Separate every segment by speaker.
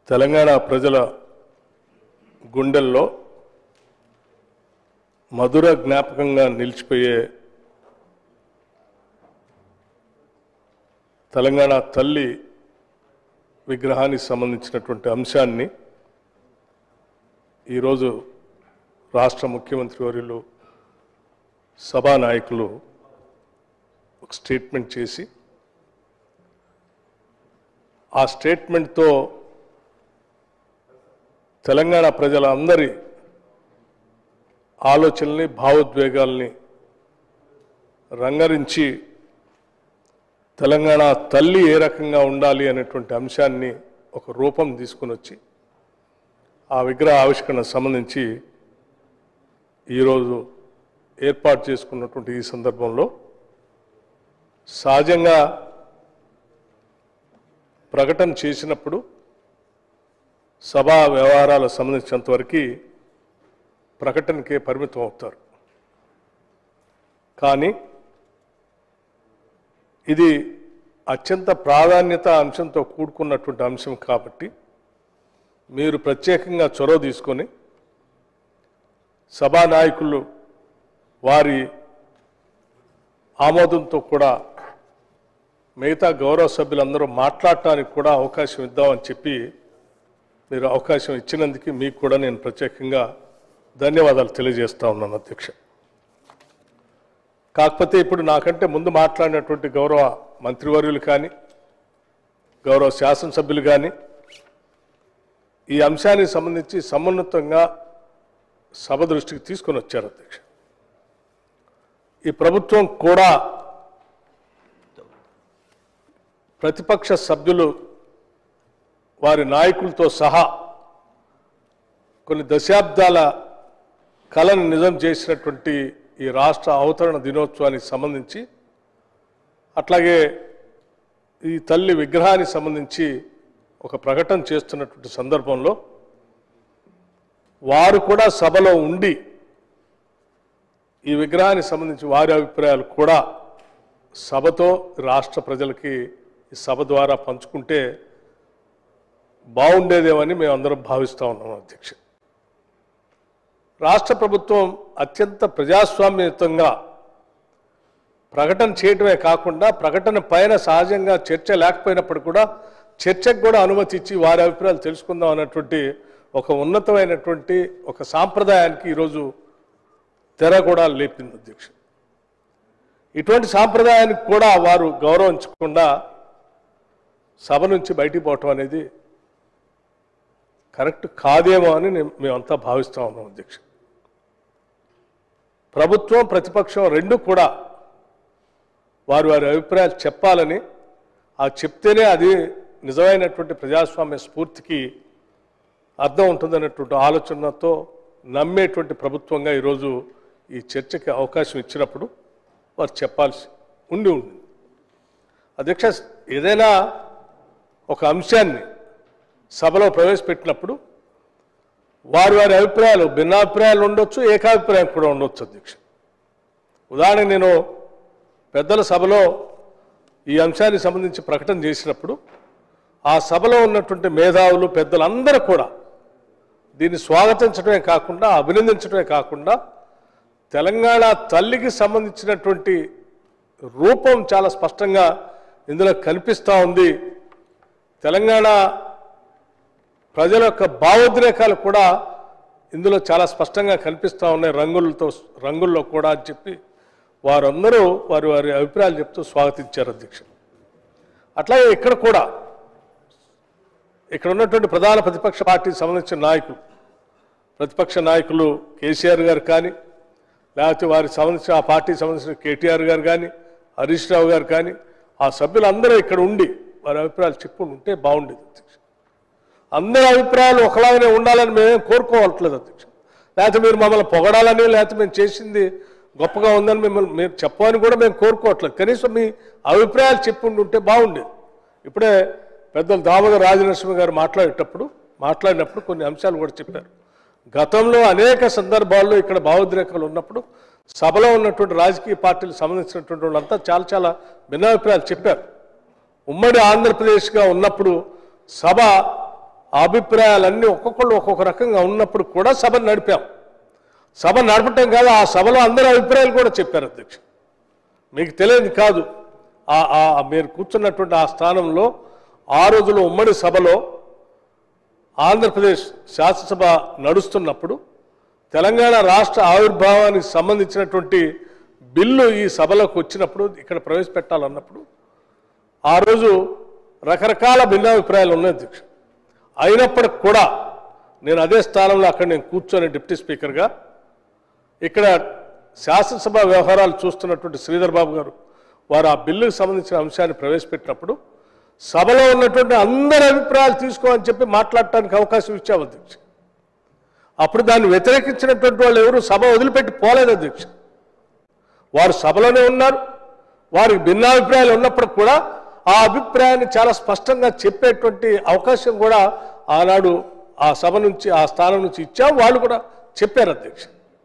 Speaker 1: తెలంగాణ ప్రజల గుండెల్లో మధుర జ్ఞాపకంగా నిలిచిపోయే తెలంగాణ తల్లి విగ్రహానికి సంబంధించినటువంటి అంశాన్ని ఈరోజు రాష్ట్ర ముఖ్యమంత్రి వర్యులు సభానాయకులు ఒక స్టేట్మెంట్ చేసి ఆ స్టేట్మెంట్తో తెలంగాణ ప్రజల అందరి ఆలోచనల్ని భావోద్వేగాల్ని రంగరించి తెలంగాణ తల్లి ఏ రకంగా ఉండాలి అనేటువంటి అంశాన్ని ఒక రూపం తీసుకుని వచ్చి ఆ విగ్రహ ఆవిష్కరణ సంబంధించి ఈరోజు ఏర్పాటు చేసుకున్నటువంటి ఈ సందర్భంలో సహజంగా ప్రకటన చేసినప్పుడు సభా వ్యవహారాలకు సంబంధించినంతవరకు ప్రకటనకే పరిమితం అవుతారు కానీ ఇది అత్యంత ప్రాధాన్యత అంశంతో కూడుకున్నటువంటి అంశం కాబట్టి మీరు ప్రత్యేకంగా చొరవ తీసుకొని సభానాయకులు వారి ఆమోదంతో కూడా మిగతా గౌరవ సభ్యులందరూ మాట్లాడటానికి కూడా అవకాశం ఇద్దామని చెప్పి మీరు అవకాశం ఇచ్చినందుకు మీకు కూడా నేను ప్రత్యేకంగా ధన్యవాదాలు తెలియజేస్తా ఉన్నాను అధ్యక్ష కాకపోతే ఇప్పుడు నాకంటే ముందు మాట్లాడినటువంటి గౌరవ మంత్రివర్యులు కానీ గౌరవ శాసనసభ్యులు కానీ ఈ అంశానికి సంబంధించి సమున్నతంగా సభ దృష్టికి తీసుకొని వచ్చారు అధ్యక్ష ఈ ప్రభుత్వం కూడా ప్రతిపక్ష సభ్యులు వారి నాయకులతో సహా కొన్ని దశాబ్దాల కళను నిజం చేసినటువంటి ఈ రాష్ట్ర అవతరణ దినోత్సవానికి సంబంధించి అట్లాగే ఈ తల్లి విగ్రహానికి సంబంధించి ఒక ప్రకటన చేస్తున్నటువంటి సందర్భంలో వారు కూడా సభలో ఉండి ఈ విగ్రహానికి సంబంధించి వారి అభిప్రాయాలు కూడా సభతో రాష్ట్ర ప్రజలకి ఈ సభ ద్వారా పంచుకుంటే బాగుండేదేమని మేము అందరం భావిస్తూ ఉన్నాం అధ్యక్ష రాష్ట్ర ప్రభుత్వం అత్యంత ప్రజాస్వామ్యయుతంగా ప్రకటన చేయటమే కాకుండా ప్రకటన పైన సహజంగా చర్చ లేకపోయినప్పుడు కూడా చర్చకు కూడా అనుమతి ఇచ్చి వారి అభిప్రాయాలు తెలుసుకుందాం అన్నటువంటి ఒక ఉన్నతమైనటువంటి ఒక సాంప్రదాయానికి ఈరోజు తెర కూడా లేపింది అధ్యక్ష ఇటువంటి సాంప్రదాయానికి కూడా వారు గౌరవించకుండా సభ నుంచి బయటికి పోవటం అనేది కరెక్ట్ కాదేమో అని నేను- మేమంతా భావిస్తా ఉన్నాం అధ్యక్ష ప్రభుత్వం ప్రతిపక్షం రెండు కూడా వారి వారి అభిప్రాయాలు చెప్పాలని ఆ చెప్తేనే అది నిజమైనటువంటి ప్రజాస్వామ్య స్ఫూర్తికి అర్థం ఉంటుందనేటువంటి ఆలోచనతో నమ్మేటువంటి ప్రభుత్వంగా ఈరోజు ఈ చర్చకి అవకాశం ఇచ్చినప్పుడు వారు చెప్పాల్సి ఉండి ఉంది అధ్యక్ష ఏదైనా ఒక అంశాన్ని సభలో ప్రవేశపెట్టినప్పుడు వారి వారి అభిప్రాయాలు భిన్నాభిప్రాయాలు ఉండొచ్చు ఏకాభిప్రాయం కూడా ఉండొచ్చు అధ్యక్ష ఉదాహరణ నేను పెద్దల సభలో ఈ అంశానికి సంబంధించి ప్రకటన చేసినప్పుడు ఆ సభలో ఉన్నటువంటి మేధావులు పెద్దలందరూ కూడా దీన్ని స్వాగతించడమే కాకుండా అభినందించడమే కాకుండా తెలంగాణ తల్లికి సంబంధించినటువంటి రూపం చాలా స్పష్టంగా ఇందులో కనిపిస్తూ ఉంది తెలంగాణ ప్రజల యొక్క భావోద్రేకాలు కూడా ఇందులో చాలా స్పష్టంగా కనిపిస్తూ ఉన్నాయి రంగులతో రంగుల్లో కూడా అని చెప్పి వారందరూ వారి వారి అభిప్రాయాలు చెప్తూ స్వాగతించారు అధ్యక్ష అట్లాగే ఇక్కడ కూడా ఇక్కడ ఉన్నటువంటి ప్రధాన ప్రతిపక్ష పార్టీకి సంబంధించిన నాయకులు ప్రతిపక్ష నాయకులు కేసీఆర్ గారు కానీ లేకపోతే వారికి సంబంధించిన ఆ పార్టీకి సంబంధించిన కేటీఆర్ గారు కానీ హరీష్ రావు గారు కానీ ఆ సభ్యులందరూ ఇక్కడ ఉండి వారి అభిప్రాయాలు చెప్పుకుని ఉంటే బాగుండేది అధ్యక్ష అందరి అభిప్రాయాలు ఒకలాగానే ఉండాలని మేమేం కోరుకోవట్లేదు అధ్యక్ష లేకపోతే మీరు మమ్మల్ని పొగడాలని లేకపోతే మేము చేసింది గొప్పగా ఉందని మిమ్మల్ని మీరు చెప్పని కూడా మేము కోరుకోవట్లేదు కనీసం మీ అభిప్రాయాలు చెప్పుండి ఉంటే బాగుండేది ఇప్పుడే పెద్దలు దామోదర రాజనరసింహ గారు మాట్లాడేటప్పుడు మాట్లాడినప్పుడు కొన్ని అంశాలు కూడా చెప్పారు గతంలో అనేక సందర్భాల్లో ఇక్కడ భావోద్రేకాలు ఉన్నప్పుడు సభలో ఉన్నటువంటి రాజకీయ పార్టీలకు సంబంధించినటువంటి వాళ్ళంతా చాలా చాలా భిన్నాభిప్రాయాలు చెప్పారు ఉమ్మడి ఆంధ్రప్రదేశ్గా ఉన్నప్పుడు సభ ఆ అభిప్రాయాలన్నీ ఒక్కొక్కళ్ళు ఒక్కొక్క రకంగా ఉన్నప్పుడు కూడా సభ నడిపాం సభ నడపటం కాదు ఆ సభలో అందరి అభిప్రాయాలు కూడా చెప్పారు అధ్యక్ష మీకు తెలియదు కాదు ఆ ఆ- మీరు కూర్చున్నటువంటి ఆ స్థానంలో ఆ రోజులో ఉమ్మడి సభలో ఆంధ్రప్రదేశ్ శాసనసభ నడుస్తున్నప్పుడు తెలంగాణ రాష్ట్ర ఆవిర్భావానికి సంబంధించినటువంటి బిల్లు ఈ సభలోకి వచ్చినప్పుడు ఇక్కడ ప్రవేశపెట్టాలన్నప్పుడు ఆ రోజు రకరకాల భిన్నాభిప్రాయాలు ఉన్నాయి అధ్యక్ష అయినప్పటికి కూడా నేను అదే స్థానంలో అక్కడ నేను కూర్చొని డిప్యూటీ స్పీకర్గా ఇక్కడ శాసనసభ వ్యవహారాలు చూస్తున్నటువంటి శ్రీధర్ బాబు గారు వారు ఆ బిల్లుకు సంబంధించిన అంశాన్ని ప్రవేశపెట్టినప్పుడు సభలో ఉన్నటువంటి అందరి అభిప్రాయాలు తీసుకోమని చెప్పి మాట్లాడటానికి అవకాశం ఇచ్చాము అధ్యక్ష అప్పుడు దాన్ని వ్యతిరేకించినటువంటి వాళ్ళు ఎవరు సభ వదిలిపెట్టి పోలేదు అధ్యక్ష వారు సభలోనే ఉన్నారు వారికి భిన్నాభిప్రాయాలు ఉన్నప్పుడు కూడా ఆ అభిప్రాయాన్ని చాలా స్పష్టంగా చెప్పేటువంటి అవకాశం కూడా ఆనాడు ఆ సభ నుంచి ఆ స్థానం నుంచి ఇచ్చాం వాళ్ళు కూడా చెప్పారు అధ్యక్ష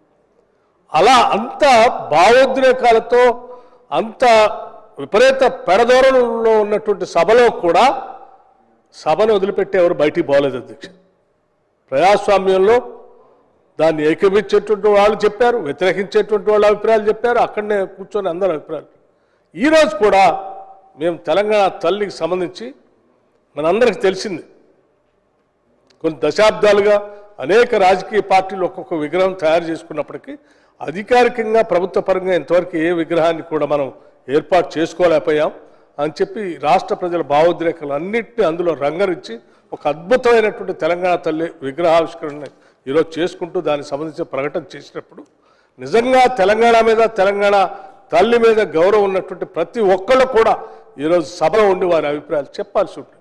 Speaker 1: అలా అంత భావోద్రేకాలతో అంత విపరీత పెడదోరణలో ఉన్నటువంటి సభలో కూడా సభను వదిలిపెట్టి ఎవరు బయటికి పోలేదు అధ్యక్ష ప్రజాస్వామ్యంలో దాన్ని ఏకీపించేటువంటి వాళ్ళు చెప్పారు వ్యతిరేకించేటువంటి వాళ్ళ అభిప్రాయాలు చెప్పారు అక్కడనే కూర్చొని అందరి అభిప్రాయాలు ఈరోజు కూడా మేము తెలంగాణ తల్లికి సంబంధించి మనందరికీ తెలిసింది కొన్ని దశాబ్దాలుగా అనేక రాజకీయ పార్టీలు ఒక్కొక్క విగ్రహం తయారు చేసుకున్నప్పటికీ అధికారికంగా ప్రభుత్వ పరంగా ఇంతవరకు ఏ విగ్రహాన్ని కూడా మనం ఏర్పాటు చేసుకోలేకపోయాం అని చెప్పి రాష్ట్ర ప్రజల భావోద్రేకాలు అన్నింటినీ అందులో రంగరించి ఒక అద్భుతమైనటువంటి తెలంగాణ తల్లి విగ్రహావిష్కరణ ఈరోజు చేసుకుంటూ దానికి సంబంధించిన ప్రకటన చేసినప్పుడు నిజంగా తెలంగాణ మీద తెలంగాణ తల్లి మీద గౌరవం ఉన్నటువంటి ప్రతి ఒక్కళ్ళు కూడా ఈరోజు సభలో ఉండి వారి అభిప్రాయాలు చెప్పాల్సి ఉంటుంది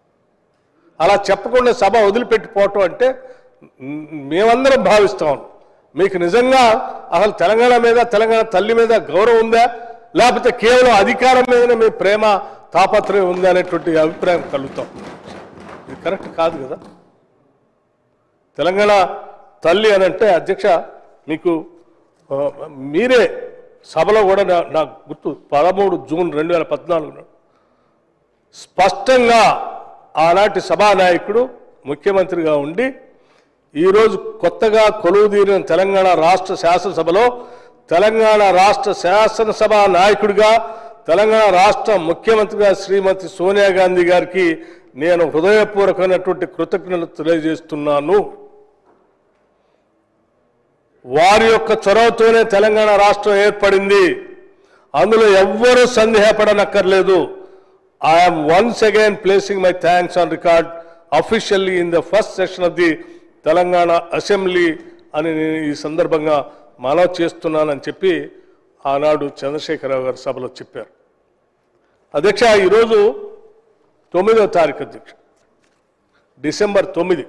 Speaker 1: అలా చెప్పకుండా సభ వదిలిపెట్టిపోవటం అంటే మ్, మేమందరం భావిస్తాం మీకు నిజంగా అసలు తెలంగాణ మీద తెలంగాణ తల్లి మీద గౌరవం ఉందా లేకపోతే కేవలం అధికారం మీదనే మీ ప్రేమ తాపత్రయం ఉందా అనేటువంటి అభిప్రాయం కలుగుతాం ఇది కరెక్ట్ కాదు కదా తెలంగాణ తల్లి అని అంటే అధ్యక్ష మీకు ఆ, మీరే సభలో కూడా నా- నాకు గుర్తు పదమూడు జూన్ రెండు వేల పద్నాలుగు నాడు స్పష్టంగా ఆనాటి సభానాయకుడు ముఖ్యమంత్రిగా ఉండి ఈరోజు కొత్తగా కొలువుదీరిన తెలంగాణ రాష్ట్ర శాసనసభలో తెలంగాణ రాష్ట్ర శాసనసభ నాయకుడిగా తెలంగాణ రాష్ట్ర ముఖ్యమంత్రిగా శ్రీమతి సోనియా గాంధీ గారికి నేను హృదయపూర్వకమైనటువంటి కృతజ్ఞతలు తెలియజేస్తున్నాను వారి యొక్క చొరవతోనే తెలంగాణ రాష్ట్రం ఏర్పడింది అందులో ఎవ్వరూ సందేహపడనక్కర్లేదు I'm once again placing my thanks on record officially in the first session of the Telangana assembly అని నేను ఈ సందర్భంగా మనవి చేస్తున్నానని చెప్పి ఆనాడు చంద్రశేఖరరావు గారు సభలో చెప్పారు అధ్యక్ష ఈరోజు తొమ్మిదవ తారీఖు అధ్యక్ష డిసెంబర్ తొమ్మిది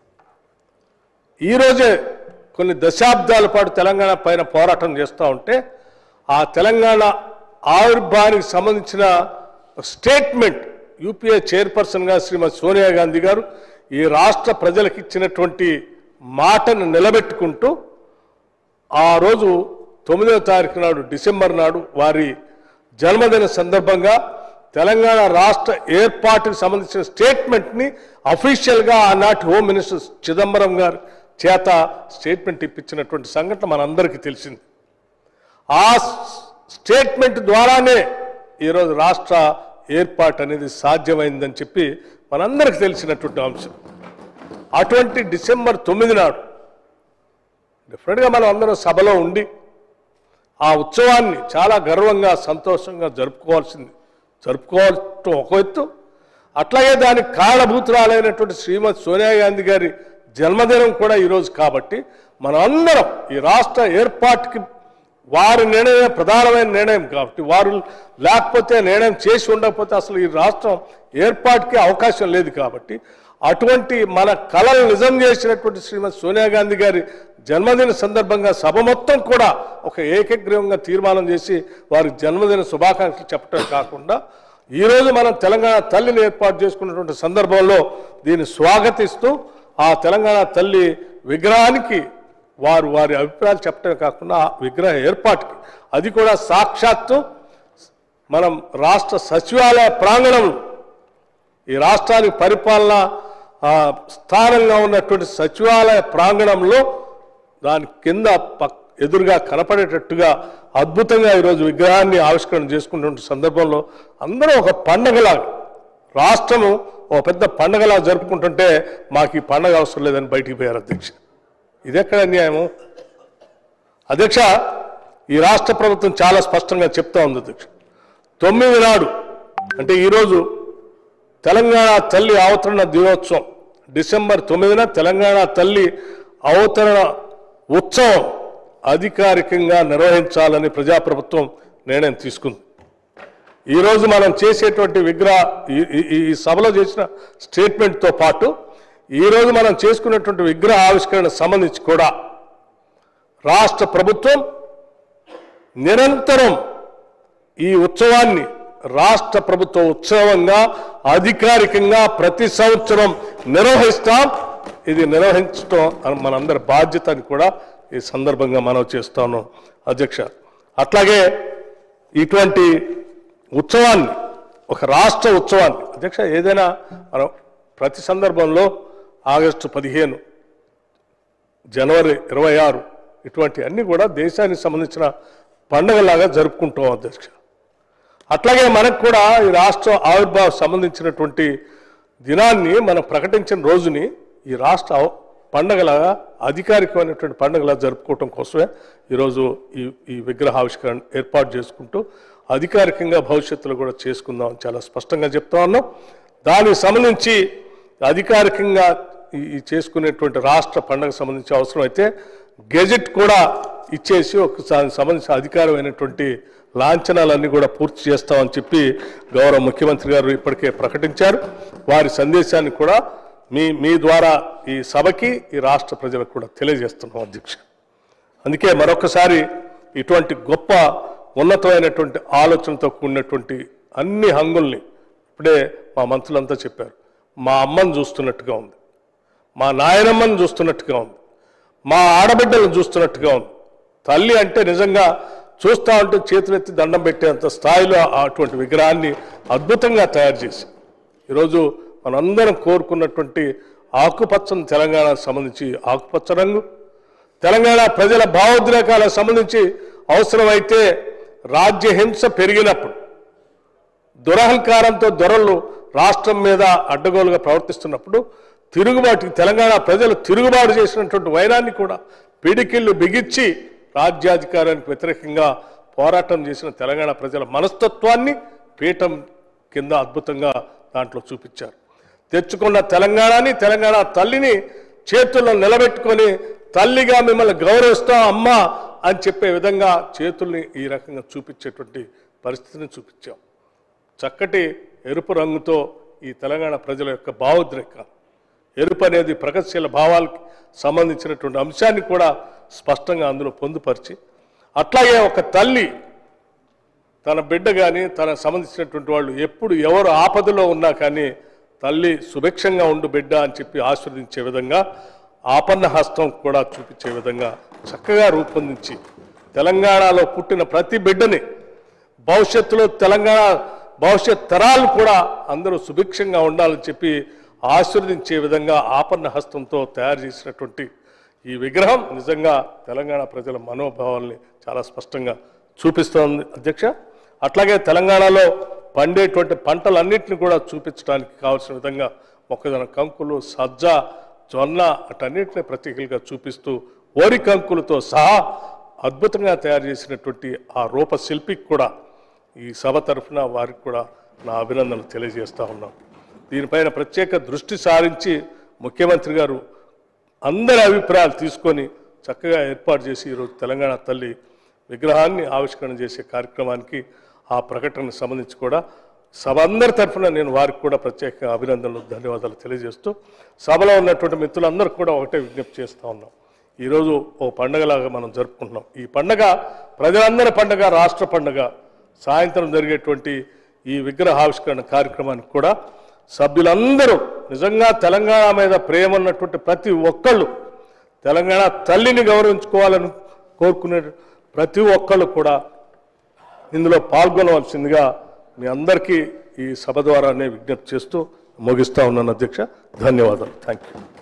Speaker 1: ఈరోజే కొన్ని దశాబ్దాల పాటు తెలంగాణ పైన పోరాటం చేస్తూ ఉంటే ఆ తెలంగాణ ఆవిర్భావానికి సంబంధించిన స్టేట్మెంట్ యూపీఏ చైర్పర్సన్గా శ్రీమతి సోనియా గాంధీ గారు ఈ రాష్ట్ర ప్రజలకు ఇచ్చినటువంటి మాటను నిలబెట్టుకుంటూ ఆ రోజు తొమ్మిదవ తారీఖు నాడు డిసెంబర్ నాడు వారి జన్మదిన సందర్భంగా తెలంగాణ రాష్ట్ర ఏర్పాటుకు సంబంధించిన స్టేట్మెంట్ని అఫీషియల్గా ఆనాటి హోమ్ మినిస్టర్ చిదంబరం గారు చేత స్టేట్మెంట్ ఇప్పించినటువంటి సంఘటన మనందరికీ తెలిసింది ఆ స్టేట్మెంట్ ద్వారానే ఈరోజు రాష్ట్ర ఏర్పాటు అనేది సాధ్యమైందని చెప్పి మనందరికీ తెలిసినటువంటి అంశం అటువంటి డిసెంబర్ తొమ్మిది నాడు డెఫినెట్గా మనం అందరం సభలో ఉండి ఆ ఉత్సవాన్ని చాలా గర్వంగా సంతోషంగా జరుపుకోవాల్సింది జరుపుకోవటం ఒక ఎత్తు అట్లాగే దానికి కారణభూతురాలైనటువంటి శ్రీమతి సోనియా గాంధీ గారి జన్మదినం కూడా ఈరోజు కాబట్టి మనం అందరం ఈ రాష్ట్ర ఏర్పాటుకి వారి నిర్ణయమే ప్రధానమైన నిర్ణయం కాబట్టి వారు లేకపోతే నిర్ణయం చేసి ఉండకపోతే అసలు ఈ రాష్ట్రం ఏర్పాటుకి అవకాశం లేదు కాబట్టి అటువంటి మన కళలు నిజం చేసినటువంటి శ్రీమతి సోనియా గాంధీ గారి జన్మదిన సందర్భంగా సభ మొత్తం కూడా ఒక ఏకగ్రీవంగా తీర్మానం చేసి వారి జన్మదిన శుభాకాంక్షలు చెప్పడం కాకుండా ఈరోజు మనం తెలంగాణ తల్లిని ఏర్పాటు చేసుకున్నటువంటి సందర్భంలో దీన్ని స్వాగతిస్తూ ఆ తెలంగాణ తల్లి విగ్రహానికి వారు వారి అభిప్రాయాలు చెప్పడమే కాకుండా ఆ విగ్రహ ఏర్పాటుకి అది కూడా సాక్షాత్తు మనం రాష్ట్ర సచివాలయ ప్రాంగణంలో ఈ రాష్ట్రానికి పరిపాలన ఆ స్థానంగా ఉన్నటువంటి సచివాలయ ప్రాంగణంలో దాని కింద పక్ ఎదురుగా కనపడేటట్టుగా అద్భుతంగా ఈరోజు విగ్రహాన్ని ఆవిష్కరణ చేసుకున్నటువంటి సందర్భంలో అందరూ ఒక పండగలాగా రాష్ట్రము ఒక పెద్ద పండగలా జరుపుకుంటుంటే మాకు ఈ పండగ అవసరం లేదని బయటికి పోయారు అధ్యక్ష ఇదెక్కడ అన్యాయము అధ్యక్ష ఈ రాష్ట్ర ప్రభుత్వం చాలా స్పష్టంగా చెప్తా ఉంది అధ్యక్ష తొమ్మిది నాడు అంటే ఈరోజు తెలంగాణ తల్లి అవతరణ దినోత్సవం డిసెంబర్ తొమ్మిదిన తెలంగాణ తల్లి అవతరణ ఉత్సవం అధికారికంగా నిర్వహించాలని ప్రజాప్రభుత్వం నిర్ణయం తీసుకుంది ఈరోజు మనం చేసేటువంటి విగ్రహ ఈ- ఈ- ఈ సభలో చేసిన స్టేట్మెంట్తో పాటు ఈరోజు మనం చేసుకున్నటువంటి విగ్రహ ఆవిష్కరణ సంబంధించి కూడా రాష్ట్ర ప్రభుత్వం నిరంతరం ఈ ఉత్సవాన్ని రాష్ట్ర ప్రభుత్వ ఉత్సవంగా అధికారికంగా ప్రతి సంవత్సరం నిర్వహిస్తాం ఇది నిర్వహించడం అన- మనందరి బాధ్యత అని కూడా ఈ సందర్భంగా మనం చేస్తాను అధ్యక్ష అట్లాగే ఇటువంటి ఉత్సవాన్ని ఒక రాష్ట్ర ఉత్సవాన్ని అధ్యక్ష ఏదైనా మనం ప్రతి సందర్భంలో ఆగస్టు పదిహేను జనవరి ఇరవై ఆరు ఇటువంటి అన్ని కూడా దేశానికి సంబంధించిన పండుగలాగా జరుపుకుంటాం అధ్యక్ష అట్లాగే మనకు కూడా ఈ రాష్ట్ర ఆవిర్భావ సంబంధించినటువంటి దినాన్ని మనం ప్రకటించిన రోజుని ఈ రాష్ట్ర ఆవ- పండగలాగా అధికారికమైనటువంటి పండుగలా జరుపుకోవటం కోసమే ఈరోజు ఈ ఈ విగ్రహావిష్కరణ ఏర్పాటు చేసుకుంటూ అధికారికంగా భవిష్యత్తులో కూడా చేసుకుందాం చాలా స్పష్టంగా చెప్తా ఉన్నాం దానికి సంబంధించి అధికారికంగా ఈ ఈ చేసుకునేటువంటి రాష్ట్ర పండుగ సంబంధించి అవసరం అయితే గెజెట్ కూడా ఇచ్చేసి ఒక దానికి సంబంధించిన అధికారమైనటువంటి లాంఛనాలన్నీ కూడా పూర్తి చేస్తామని చెప్పి గౌరవ ముఖ్యమంత్రి గారు ఇప్పటికే ప్రకటించారు వారి సందేశాన్ని కూడా మీ మీ ద్వారా ఈ సభకి ఈ రాష్ట్ర ప్రజలకు కూడా తెలియజేస్తున్నాం అధ్యక్ష అందుకే మరొకసారి ఇటువంటి గొప్ప ఉన్నతమైనటువంటి ఆలోచనతో కూడినటువంటి అన్ని హంగుల్ని ఇప్పుడే మా మంత్రులంతా చెప్పారు మా అమ్మను చూస్తున్నట్టుగా ఉంది మా నాయనమ్మను చూస్తున్నట్టుగా ఉంది మా ఆడబిడ్డలను చూస్తున్నట్టుగా ఉంది తల్లి అంటే నిజంగా చూస్తా ఉంటే చేతులెత్తి దండం పెట్టేంత స్థాయిలో అటువంటి విగ్రహాన్ని అద్భుతంగా తయారు చేసి ఈరోజు మనందరం కోరుకున్నటువంటి ఆకుపచ్చని తెలంగాణకు సంబంధించి ఆకుపచ్చ రంగు తెలంగాణ ప్రజల భావోద్రేకాలకు సంబంధించి అవసరమైతే రాజ్య హింస పెరిగినప్పుడు దురహంకారంతో దొరలు రాష్ట్రం మీద అడ్డగోలుగా ప్రవర్తిస్తున్నప్పుడు తిరుగుబాటుకి తెలంగాణ ప్రజలు తిరుగుబాటు చేసినటువంటి వైరాన్ని కూడా పిడికిళ్ళు బిగించి రాజ్యాధికారానికి వ్యతిరేకంగా పోరాటం చేసిన తెలంగాణ ప్రజల మనస్తత్వాన్ని పీఠం కింద అద్భుతంగా దాంట్లో చూపించారు తెచ్చుకున్న తెలంగాణని తెలంగాణ తల్లిని చేతుల్లో నిలబెట్టుకొని తల్లిగా మిమ్మల్ని గౌరవిస్తాం అమ్మా అని చెప్పే విధంగా చేతుల్ని ఈ రకంగా చూపించేటువంటి పరిస్థితిని చూపించాం చక్కటి ఎరుపు రంగుతో ఈ తెలంగాణ ప్రజల యొక్క భావోద్రేకాలు ఎరుపు అనేది ప్రగతిశీల భావాలకి సంబంధించినటువంటి అంశాన్ని కూడా స్పష్టంగా అందులో పొందుపరిచి అట్లాగే ఒక తల్లి తన బిడ్డ కానీ తనకు సంబంధించినటువంటి వాళ్ళు ఎప్పుడు ఎవరు ఆపదలో ఉన్నా కానీ తల్లి సుభిక్షంగా ఉండు బిడ్డ అని చెప్పి ఆశీర్వదించే విధంగా ఆపన్న హస్తం కూడా చూపించే విధంగా చక్కగా రూపొందించి తెలంగాణలో పుట్టిన ప్రతి బిడ్డని భవిష్యత్తులో తెలంగాణ భవిష్యత్ తరాలు కూడా అందరూ సుభిక్షంగా ఉండాలని చెప్పి ఆశీర్వదించే విధంగా ఆపన్న హస్తంతో తయారు చేసినటువంటి ఈ విగ్రహం నిజంగా తెలంగాణ ప్రజల మనోభావాల్ని చాలా స్పష్టంగా చూపిస్తోంది అధ్యక్ష అట్లాగే తెలంగాణలో పండేటువంటి పంటలన్నింటిని కూడా చూపించడానికి కావాల్సిన విధంగా మొక్కజొన్న కంకులు సజ్జ జొన్న అటన్నిటిని ప్రతీకలుగా చూపిస్తూ వరి కంకులతో సహా అద్భుతంగా తయారు చేసినటువంటి ఆ రూపశిల్పికి కూడా ఈ సభ తరఫున వారికి కూడా నా అభినందనలు తెలియజేస్తా ఉన్నాను దీనిపైన ప్రత్యేక దృష్టి సారించి ముఖ్యమంత్రి గారు అందరి అభిప్రాయాలు తీసుకొని చక్కగా ఏర్పాటు చేసి ఈరోజు తెలంగాణ తల్లి విగ్రహాన్ని ఆవిష్కరణ చేసే కార్యక్రమానికి ఆ ప్రకటనకు సంబంధించి కూడా సభ అందరి తరఫున నేను వారికి కూడా ప్రత్యేక అభినందనలు ధన్యవాదాలు తెలియజేస్తూ సభలో ఉన్నటువంటి మిత్రులందరూ కూడా ఒకటే విజ్ఞప్తి చేస్తూ ఉన్నాం ఈరోజు ఓ పండగలాగా మనం జరుపుకుంటున్నాం ఈ పండగ ప్రజలందరి పండగ రాష్ట్ర పండగ సాయంత్రం జరిగేటువంటి ఈ విగ్రహావిష్కరణ కార్యక్రమానికి కూడా సభ్యులందరూ నిజంగా తెలంగాణ మీద ప్రేమ ఉన్నటువంటి ప్రతి ఒక్కళ్ళు తెలంగాణ తల్లిని గౌరవించుకోవాలని కోరుకునే ప్రతి ఒక్కళ్ళు కూడా ఇందులో పాల్గొనవలసిందిగా మీ అందరికీ ఈ సభ ద్వారానే విజ్ఞప్తి చేస్తూ ముగిస్తా ఉన్నాను అధ్యక్ష ధన్యవాదాలు థ్యాంక్ యూ